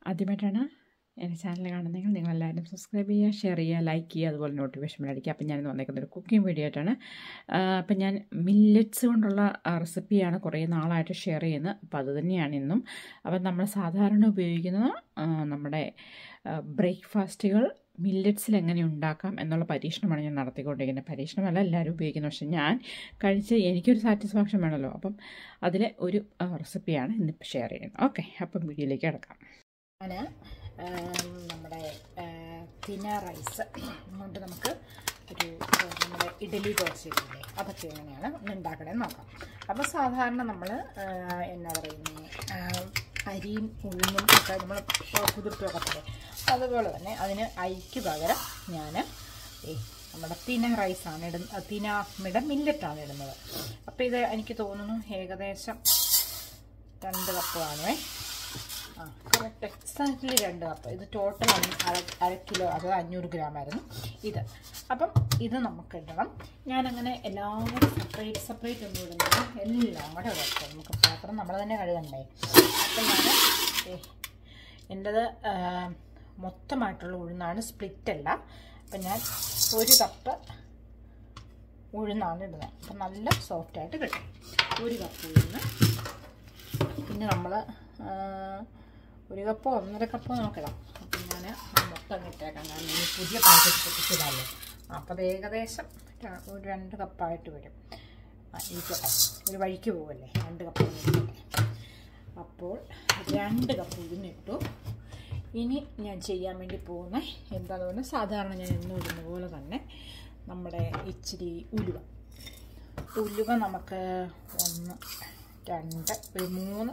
ആദ്യമായിട്ടാണ് എൻ്റെ ചാനൽ കാണുന്നതെങ്കിൽ നിങ്ങളെല്ലാവരും സബ്സ്ക്രൈബ് ചെയ്യുക ഷെയർ ചെയ്യുക ലൈക്ക് ചെയ്യുക അതുപോലെ നോട്ടിഫിക്കേഷൻ അടിക്കുക അപ്പം ഞാനിന്ന് വന്നേക്കുന്ന ഒരു കുക്കിംഗ് വീഡിയോ ആയിട്ടാണ് അപ്പം ഞാൻ മില്ലറ്റ്സ് കൊണ്ടുള്ള റെസിപ്പിയാണ് കുറേ നാളായിട്ട് ഷെയർ ചെയ്യുന്നത് അപ്പോൾ അത് തന്നെയാണ് ഇന്നും അപ്പം നമ്മൾ സാധാരണ ഉപയോഗിക്കുന്ന ആ, നമ്മുടെ ബ്രേക്ക്ഫാസ്റ്റുകൾ മില്ലറ്റ്സിൽ എങ്ങനെ ഉണ്ടാക്കാം എന്നുള്ള പരീക്ഷണമാണ് ഞാൻ നടത്തിക്കൊണ്ടിരിക്കുന്നത് പരീക്ഷണമല്ല എല്ലാവരും ഉപയോഗിക്കുന്നത് പക്ഷേ ഞാൻ കഴിച്ച് എനിക്കൊരു സാറ്റിസ്ഫാക്ഷൻ വേണമല്ലോ അപ്പം അതിലെ ഒരു ആ, റെസിപ്പിയാണ് ഇന്നിപ്പോൾ ഷെയർ ചെയ്യുന്നത് ഓക്കെ അപ്പം വീഡിയോയിലേക്ക് കിടക്കാം ഞാൻ നമ്മുടെ തിന റൈസ് കൊണ്ട് നമുക്ക് ഒരു ആ, നമ്മുടെ ഇഡലി ദോശയില്ലേ അതൊക്കെ എങ്ങനെയാണ് ഒന്ന് ഉണ്ടാക്കണമെന്ന് നോക്കാം അപ്പോൾ സാധാരണ നമ്മൾ എന്നാ പറയുന്നത് അരിയും ഉഴുന്നും ഒക്കെ നമ്മൾ കുതിർത്ത് വെക്കത്തില്ലേ അതുപോലെ തന്നെ അതിന് അരിക്ക് പകരം ഞാൻ നമ്മുടെ തിന റൈസാണ് ഇടുന്നത് തിനാമിയുടെ മില്ലറ്റാണ് ഇടുന്നത് അപ്പോൾ ഇത് എനിക്ക് തോന്നുന്നു ഏകദേശം രണ്ട് കപ്പ് കാണുമേ ആ കറക്റ്റ് എക്സാക്ട്ലി രണ്ട് കപ്പ് ഇത് ടോട്ടൽ അര അര കിലോ അത് അഞ്ഞൂറ് ഗ്രാം ആയിരുന്നു ഇത് അപ്പം ഇത് നമുക്ക് ഇടണം ഞാനങ്ങനെ എല്ലാം കൂടെ സെപ്പറേറ്റ് സെപ്പറേറ്റ് ഒന്നും ഇടുന്നില്ല എല്ലാം കൂടെ വെക്കാം നമുക്ക് പാത്രം നമ്മൾ തന്നെ കഴുകണ്ടേ അപ്പം ഞാൻ ഏ, എൻ്റെത് ആ, മൊത്തമായിട്ടുള്ള ഉഴുന്നാണ് സ്പ്ലിറ്റ് അല്ല അപ്പം ഞാൻ ഒരു കപ്പ് ഉഴുന്നാണ് ഇടുന്നത് അപ്പം നല്ല സോഫ്റ്റായിട്ട് കിട്ടും ഒരു കപ്പ് ഉഴുന്ന് പിന്നെ നമ്മൾ ഒരു കപ്പോ ഒന്നര കപ്പോ നോക്കണം അപ്പം ഞാൻ മൊത്തം ഇട്ടേക്കാം കാരണം ഈ പുതിയ പാക്കറ്റ് പൊട്ടിച്ചതല്ലേ അപ്പോൾ അത് ഏകദേശം ര- ഒരു രണ്ട് കപ്പായിട്ട് വരും ആ, ഇരിക്കട്ടെ ഒരു വഴിക്ക് പോവല്ലേ രണ്ട് കപ്പ് ഇരിക്കട്ടെ അപ്പോൾ രണ്ട് കപ്പ് ഉഴുന്നിട്ടു ഇനി ഞാൻ ചെയ്യാൻ വേണ്ടി പോകുന്ന എന്താണെന്ന് പറഞ്ഞാൽ സാധാരണ ഞാൻ എന്നും ഇടുന്ന പോലെ തന്നെ നമ്മുടെ ഇച്ചിരി ഉലുവ ഉലുവ നമുക്ക് ഒന്ന് രണ്ട് ഒരു മൂന്ന്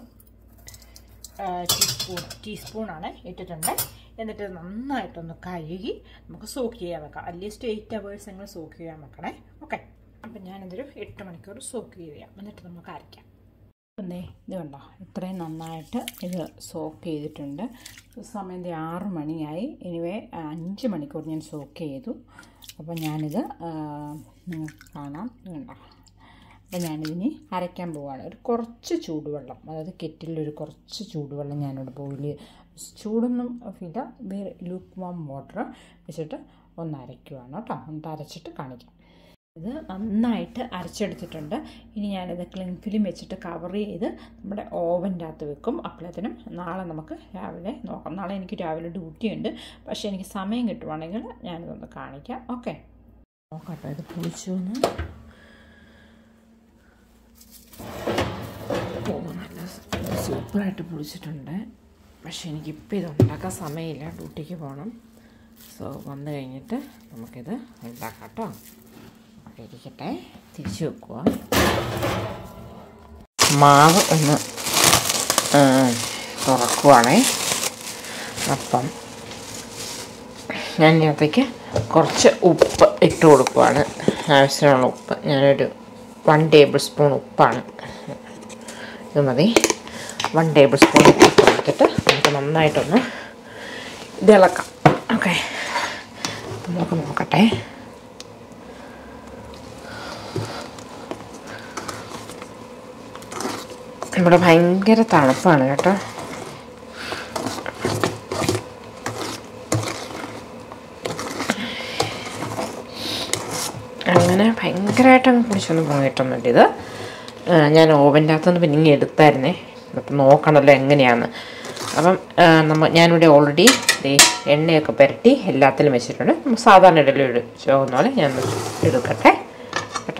ആ, ടീസ്പൂൺ ടീസ്പൂണാണ് ഇട്ടിട്ടുണ്ട് എന്നിട്ട് ഇത് നന്നായിട്ടൊന്ന് കഴുകി നമുക്ക് സോക്ക് ചെയ്യാൻ വെക്കാം അറ്റ്ലീസ്റ്റ് എയ്റ്റ് അവേഴ്സ് എങ്കിലും സോക്ക് ചെയ്യാൻ വെക്കണേ ഓക്കെ അപ്പം ഞാനിതൊരു എട്ട് മണിക്കൂർ സോക്ക് ചെയ്യാം എന്നിട്ട് നമുക്ക് അരയ്ക്കാം എന്തേ ഇത് കണ്ടോ ഇത്രയും നന്നായിട്ട് ഇത് സോക്ക് ചെയ്തിട്ടുണ്ട് സമയം ദേ ആറ് മണിയായി എനിവേ അഞ്ച് മണിക്കൂർ ഞാൻ സോക്ക് ചെയ്തു അപ്പോൾ ഞാനിത് ആ, നിങ്ങൾക്ക് കാണാം ഇത് കണ്ടോ അപ്പോൾ ഞാനിതിന് അരയ്ക്കാൻ പോവുകയാണ് ഒരു കുറച്ച് ചൂടുവെള്ളം അതായത് കെറ്റിലൊരു കുറച്ച് ചൂടുവെള്ളം ഞാനിവിടെ ബോയിൽ ചൂടൊന്നും ഇല്ല വേറെ ലൂക്ക് വാം വാട്ടർ വെച്ചിട്ട് ഒന്ന് അരയ്ക്കുവാണ് കേട്ടോ എന്നിട്ട് അരച്ചിട്ട് കാണിക്കാം ഇത് നന്നായിട്ട് അരച്ചെടുത്തിട്ടുണ്ട് ഇനി ഞാനിത് ക്ലിൻ ഫിലിം വെച്ചിട്ട് കവർ ചെയ്ത് നമ്മുടെ ഓവൻ്റെ അകത്ത് വെക്കും അപ്പോഴത്തേനും നാളെ നമുക്ക് രാവിലെ നോക്കാം നാളെ എനിക്ക് രാവിലെ ഡ്യൂട്ടി ഉണ്ട് പക്ഷേ എനിക്ക് സമയം കിട്ടുവാണെങ്കിൽ ഞാനിതൊന്ന് കാണിക്കാം ഓക്കെ നോക്കട്ടോ ഇത് പുളിച്ചു എന്ന് ഓ നല്ല സൂപ്പറായിട്ട് പൊളിച്ചിട്ടുണ്ട് പക്ഷേ എനിക്കിപ്പോൾ ഇത് ഉണ്ടാക്കാൻ സമയമില്ല ഡ്യൂട്ടിക്ക് പോകണം സോ വന്നു കഴിഞ്ഞിട്ട് നമുക്കിത് ഉണ്ടാക്കാം കേട്ടോ ഒക്കെ ഇരിക്കട്ടെ തിരിച്ചു വെക്കുക മാവ് ഒന്ന് ആ, തുറക്കുവാണേ അപ്പം ഞാൻ ഇതിനകത്തേക്ക് കുറച്ച് ഉപ്പ് ഇട്ട് കൊടുക്കുവാണ് ആവശ്യമുള്ള ഉപ്പ് ഞാനൊരു വൺ ടേബിൾ സ്പൂൺ ഉപ്പാണ് ഇത് മതി വൺ ടേബിൾ സ്പൂൺ ഉപ്പ് കൊടുത്തിട്ട് നമുക്ക് നന്നായിട്ടൊന്ന് ഇത് ഇളക്കാം ഓക്കെ നമുക്ക് നോക്കട്ടെ ഇവിടെ ഭയങ്കര തണുപ്പാണ് കേട്ടോ അങ്ങനെ ഭയങ്കരമായിട്ട് അങ്ങ് പിടിച്ചൊന്നും പോയിട്ടൊന്നുമില്ല ഇത് ആ, ഞാൻ ഓവൻ്റെ അകത്തുനിന്ന് പിന്നെ ഇങ്ങനെ എടുത്തായിരുന്നേ അപ്പം നോക്കണമല്ലോ എങ്ങനെയാണ് അപ്പം ആ, നമ്മ ഞാനിവിടെ ഓൾറെഡി ദേ എണ്ണയൊക്കെ പുരട്ടി എല്ലാത്തിലും വെച്ചിട്ടുണ്ട് നമ്മൾ സാധാരണ ഇടലും ഇട ചോകുന്ന പോലെ ഞാൻ എടുക്കട്ടെ കേട്ടോ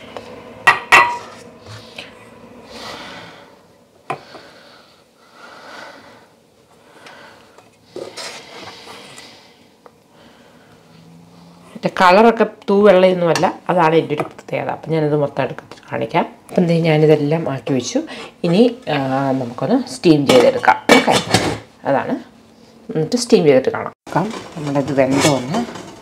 എൻ്റെ കളറൊക്കെ തൂ വെള്ളയൊന്നുമല്ല അതാണ് എൻ്റെ ഒരു പ്രത്യേകത അപ്പം ഞാനിത് മൊത്തം എടുക്കത്തിൽ കാണിക്കാം അപ്പം എന്ത് ഞാനിതെല്ലാം മാറ്റി വെച്ചു ഇനി ആ, നമുക്കൊന്ന് സ്റ്റീം ചെയ്തെടുക്കാം ഓക്കെ അതാണ് എന്നിട്ട് സ്റ്റീം ചെയ്തിട്ട് കാണാം നോക്കാം നമ്മുടെ ഇത് വെന്തോന്ന്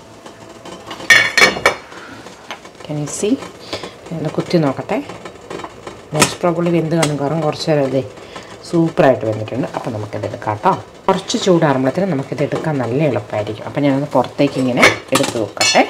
കൻ യു സി ഞാൻ കുത്തി നോക്കട്ടെ മോസ്റ്റ് പ്രോബ്ലി വെന്ത് കാണും കാരണം കുറച്ച് നേരം ഇതേ സൂപ്പറായിട്ട് വെന്തിട്ടുണ്ട് അപ്പോൾ നമുക്കിത് എടുക്കാം കേട്ടോ കുറച്ച് ചൂടാറുമ്പോഴത്തേനും നമുക്കിത് എടുക്കാൻ നല്ല എളുപ്പമായിരിക്കും അപ്പം ഞാനത് പുറത്തേക്ക് ഇങ്ങനെ എടുത്ത് വെക്കട്ടെ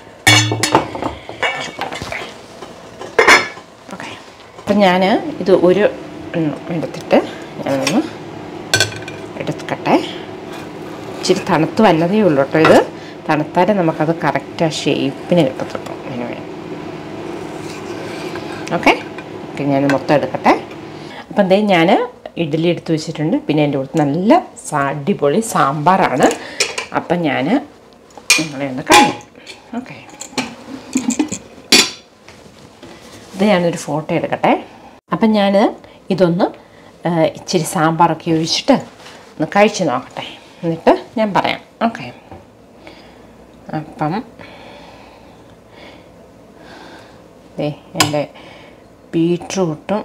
ഓക്കെ അപ്പം ഞാൻ ഇത് ഒരു എണ്ണം എടുത്തിട്ട് ഞാനൊന്ന് എടുക്കട്ടെ ഇച്ചിരി തണുത്ത് വന്നതേ ഉള്ളൂ കേട്ടോ ഇത് തണുത്താലേ നമുക്കത് കറക്റ്റ് ആ ഷേപ്പിന് കിട്ടത്തുള്ളൂ അതിന് വേണ്ടി ഓക്കെ ഓക്കെ ഞാൻ മൊത്തം എടുക്കട്ടെ അപ്പം എന്തേ ഞാൻ ഇഡ്ഡലി എടുത്ത് വെച്ചിട്ടുണ്ട് പിന്നെ എൻ്റെ കൂടെ നല്ല സാ- അടിപൊളി സാമ്പാറാണ് അപ്പം ഞാൻ നിങ്ങളെ ഒന്ന് കാണാം ഓക്കെ ഇത് ഞാനൊരു ഫോട്ടോ എടുക്കട്ടെ അപ്പം ഞാൻ ഇതൊന്ന് ആ, ഇച്ചിരി സാമ്പാറൊക്കെ ഒഴിച്ചിട്ട് ഒന്ന് കഴിച്ച് നോക്കട്ടെ എന്നിട്ട് ഞാൻ പറയാം ഓക്കെ അപ്പം ദേ എൻ്റെ ബീട്രൂട്ടും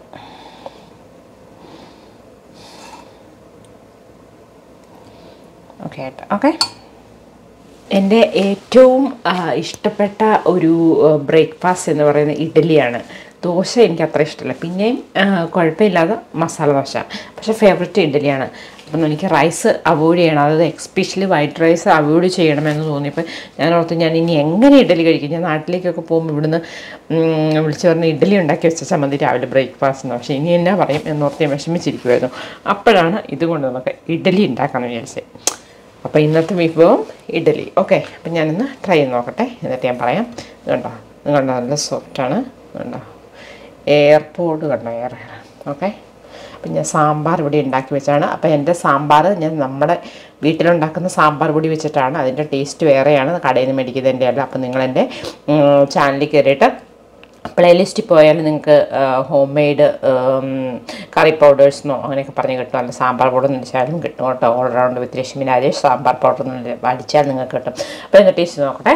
ഓക്കെ ആയിട്ട് ഓക്കെ എൻ്റെ ഏറ്റവും ആ, ഇഷ്ടപ്പെട്ട ഒരു ബ്രേക്ക്ഫാസ്റ്റ് എന്ന് പറയുന്നത് ഇഡ്ഡലിയാണ് ദോശ എനിക്ക് അത്ര ഇഷ്ടമല്ല പിന്നെയും ആ, കുഴപ്പമില്ലാതെ മസാല ദോശ പക്ഷേ ഫേവററ്റ് ഇഡ്ഡലിയാണ് അപ്പം എനിക്ക് റൈസ് അവോയ്ഡ് ചെയ്യണം അതായത് എക്സ്പെഷ്യലി വൈറ്റ് റൈസ് അവോയ്ഡ് ചെയ്യണമെന്ന് തോന്നിയപ്പോൾ ഞാൻ ഓർത്ത് ഞാൻ ഇനി എങ്ങനെ ഇഡ്ഡലി കഴിക്കും ഞാൻ നാട്ടിലേക്കൊക്കെ പോകുമ്പോൾ ഇവിടുന്ന് ഉം, വിളിച്ച് പറഞ്ഞ് ഇഡ്ഡലി ഉണ്ടാക്കി വെച്ചാൽ മതി രാവിലെ ബ്രേക്ക്ഫാസ്റ്റിന് പക്ഷേ ഇനി എന്നാ പറയും എന്നോർത്ത് ഞാൻ വിഷമിച്ചിരിക്കുമായിരുന്നു അപ്പോഴാണ് ഇതുകൊണ്ട് നമുക്ക് ഇഡ്ഡലി ഉണ്ടാക്കാമെന്ന് വിചാരിച്ചത് അപ്പോൾ ഇന്നത്തെ വിഭവം ഇഡലി ഓക്കെ അപ്പം ഞാനൊന്ന് ട്രൈ ചെയ്ത് നോക്കട്ടെ എന്നിട്ട് ഞാൻ പറയാം ഇത് കണ്ടോ ഇത് കണ്ടോ നല്ല സോഫ്റ്റാണ് കണ്ടോ എയർപോർട്ട് കണ്ടോ എയർ ഓക്കെ അപ്പം ഞാൻ സാമ്പാർ ഇവിടെ ഉണ്ടാക്കി വെച്ചാണ് അപ്പോൾ എൻ്റെ സാമ്പാർ ഞാൻ നമ്മുടെ വീട്ടിലുണ്ടാക്കുന്ന സാമ്പാർ പൊടി വെച്ചിട്ടാണ് അതിൻ്റെ ടേസ്റ്റ് വേറെയാണ് കടയിൽ നിന്ന് മേടിക്കുന്നതിൻ്റെ അല്ല അപ്പം നിങ്ങളെൻ്റെ ചാനലിൽ കയറിയിട്ട് പ്ലേലിസ്റ്റിൽ പോയാൽ നിങ്ങൾക്ക് ഹോം മെയ്ഡ് കറി പൗഡേഴ്സിനോ അങ്ങനെയൊക്കെ പറഞ്ഞ് കിട്ടും അല്ല സാമ്പാർ പൗഡർ എന്ന് വെച്ചാലും കിട്ടും കേട്ടോ all round with Rashmi Rajesh sambar powder എന്ന് അടിച്ചാൽ നിങ്ങൾക്ക് കിട്ടും അപ്പോൾ ഒന്ന് ടേസ്റ്റ് നോക്കട്ടെ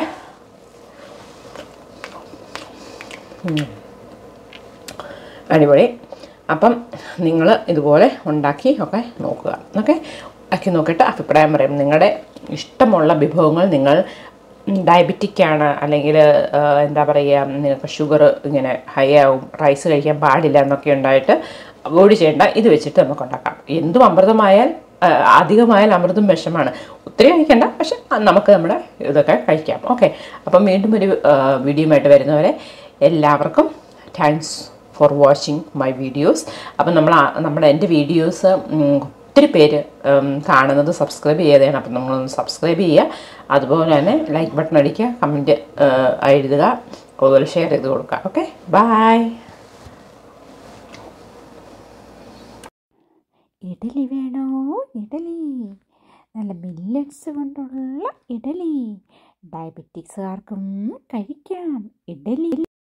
ഉം. അടിപൊളി അപ്പം നിങ്ങൾ ഇതുപോലെ ഉണ്ടാക്കി ഒക്കെ നോക്കുക ഓക്കെ ആക്കി നോക്കിയിട്ട് അഭിപ്രായം പറയും നിങ്ങളുടെ ഇഷ്ടമുള്ള വിഭവങ്ങൾ നിങ്ങൾ ഡയബറ്റിക് ആണ് അല്ലെങ്കിൽ എന്താ പറയുക നിങ്ങൾക്ക് ഷുഗർ ഇങ്ങനെ ഹൈ ആവും റൈസ് കഴിക്കാൻ പാടില്ല എന്നൊക്കെ ഉണ്ടായിട്ട് അവോയ്ഡ് ചെയ്യേണ്ട ഇത് വെച്ചിട്ട് നമുക്ക് ഉണ്ടാക്കാം എന്തും അമൃതമായാൽ ആ, അധികമായാൽ അമൃതും വിഷമാണ് ഒത്തിരി കഴിക്കണ്ട പക്ഷെ നമുക്ക് നമ്മുടെ ഇതൊക്കെ കഴിക്കാം ഓക്കെ അപ്പം വീണ്ടും ഒരു വീഡിയോയുമായിട്ട് വരുന്നവരെ എല്ലാവർക്കും thanks for watching my videos അപ്പം നമ്മൾ ആ- നമ്മുടെ എൻ്റെ വീഡിയോസ് ഒത്തിരി പേര് ഉം, കാണുന്നത് സബ്സ്ക്രൈബ് ചെയ്യാതെയാണ് അപ്പം നമ്മളൊന്ന് സബ്സ്ക്രൈബ് ചെയ്യുക അതുപോലെ തന്നെ ലൈക്ക് ബട്ടൺ അടിക്കുക കമൻറ്റ് എഴുതുക അതുപോലെ ഷെയർ ചെയ്ത് കൊടുക്കുക ഓക്കെ ബായ് ഇഡലി വേണോ ഇഡലി നല്ല മില്ലറ്റ്സ് കൊണ്ടുള്ള ഇഡലി ഡയബറ്റിക്സുകാർക്കും കഴിക്കാം ഇഡലി